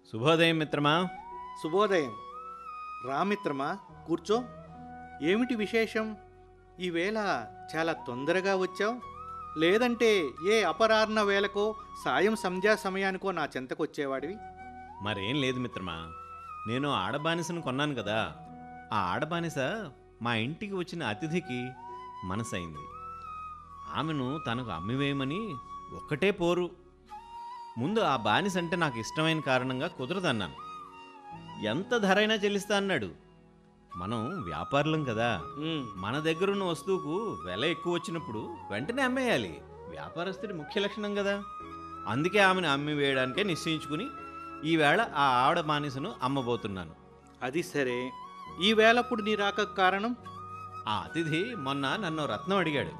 శుభోదయం మిత్రమా శుభోదయం రామిత్రమా కూర్చో ఏమిటి విశేషం ఈవేళ చాలా తొందరగా వచ్చావు లేదంటే ఏ అపరాహ్న వేళకో సాయం సంధ్యా సమయానికో నా చెంతకు వచ్చేవాడివి మరేం లేదు మిత్రమా నేను ఆడబానిసను కొన్నాను కదా ఆ ఆడబానిస మా ఇంటికి వచ్చిన అతిథికి మనసైంది ఆమెను తనకు అమ్మివేయమని ఒక్కటే పోరు ముందు ఆ బానిస అంటే నాకు ఇష్టమైన కారణంగా కుదరదన్నాను ఎంత ధరైనా చెల్లిస్తా అన్నాడు మనం వ్యాపారులం కదా ఉమ్, మన దగ్గరున్న వస్తువుకు వెల ఎక్కువ వచ్చినప్పుడు వెంటనే అమ్మేయాలి వ్యాపారస్తుడి ముఖ్య లక్షణం కదా అందుకే ఆమెను అమ్మి వేయడానికే నిశ్చయించుకుని ఈవేళ ఆ ఆవిడ బానిసను అమ్మబోతున్నాను అది సరే ఈ వేళప్పుడు నీ రాక కారణం ఆ అతిథి మొన్న నన్ను రత్నం అడిగాడు